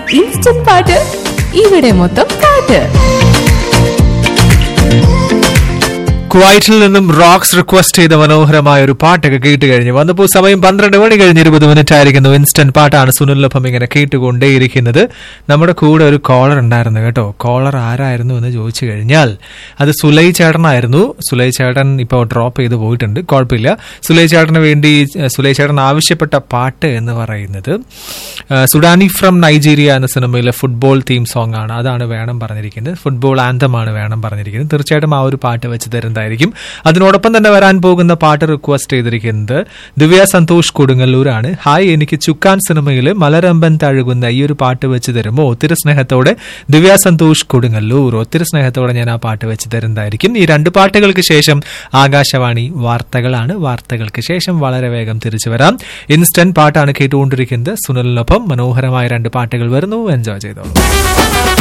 instant പാട്ട് ഇവിടെ മൊത്തം പാട്ട് കുവൈറ്റിൽ നിന്നും റോക്സ് റിക്വസ്റ്റ് ചെയ്ത മനോഹരമായ ഒരു പാട്ടൊക്കെ കേട്ട് കഴിഞ്ഞു വന്നപ്പോൾ സമയം പന്ത്രണ്ട് മണി കഴിഞ്ഞ് ഇരുപത് മിനിറ്റ് ആയിരിക്കുന്നു ഇൻസ്റ്റന്റ് പാട്ടാണ് സുനിലൊപ്പം ഇങ്ങനെ കേട്ടുകൊണ്ടേയിരിക്കുന്നത് നമ്മുടെ കൂടെ ഒരു കോളർ ഉണ്ടായിരുന്നു കേട്ടോ കോളർ ആരായിരുന്നു എന്ന് ചോദിച്ചു കഴിഞ്ഞാൽ അത് സുലൈ ചേട്ടനായിരുന്നു സുലൈ ചേട്ടൻ ഇപ്പോൾ ഡ്രോപ്പ് ചെയ്ത് പോയിട്ടുണ്ട് കുഴപ്പമില്ല സുലൈ ചേട്ടന് വേണ്ടി ഏഹ്, സുലൈ ചേട്ടൻ ആവശ്യപ്പെട്ട പാട്ട് എന്ന് പറയുന്നത് ഏഹ്, സുഡാനി ഫ്രം നൈജീരിയ എന്ന സിനിമയിലെ ഫുട്ബോൾ തീം സോങ് ആണ് അതാണ് വേണം പറഞ്ഞിരിക്കുന്നത് ഫുട്ബോൾ ആന്തമാണ് വേണം പറഞ്ഞിരിക്കുന്നത് തീർച്ചയായിട്ടും ആ ഒരു പാട്ട് വെച്ച് തരുന്നതായിരിക്കും അതിനോടൊപ്പം തന്നെ വരാൻ പോകുന്ന പാട്ട് റിക്വസ്റ്റ് ചെയ്തിരിക്കുന്നത് ദിവ്യ സന്തോഷ് കൊടുങ്ങല്ലൂരാണ് ഹായ് എനിക്ക് ചുക്കാൻ സിനിമയിൽ മലരമ്പൻ തഴുകുന്ന ഈ ഒരു പാട്ട് വെച്ച് തരുമോ ഒത്തിരി സ്നേഹത്തോടെ ദിവ്യ സന്തോഷ് കൊടുങ്ങല്ലൂർ ഒത്തിരി സ്നേഹത്തോടെ ഞാൻ ആ പാട്ട് വെച്ച് തരുന്നതായിരിക്കും ഈ രണ്ട് പാട്ടുകൾക്ക് ശേഷം ആകാശവാണി വാർത്തകളാണ് വാർത്തകൾക്ക് ശേഷം വളരെ വേഗം തിരിച്ചു വരാം ഇൻസ്റ്റന്റ് പാട്ടാണ് കേട്ടുകൊണ്ടിരിക്കുന്നത് സുനിലിനൊപ്പം മനോഹരമായ രണ്ട് പാട്ടുകൾ വരുന്നു എൻജോയ് ചെയ്തോളൂ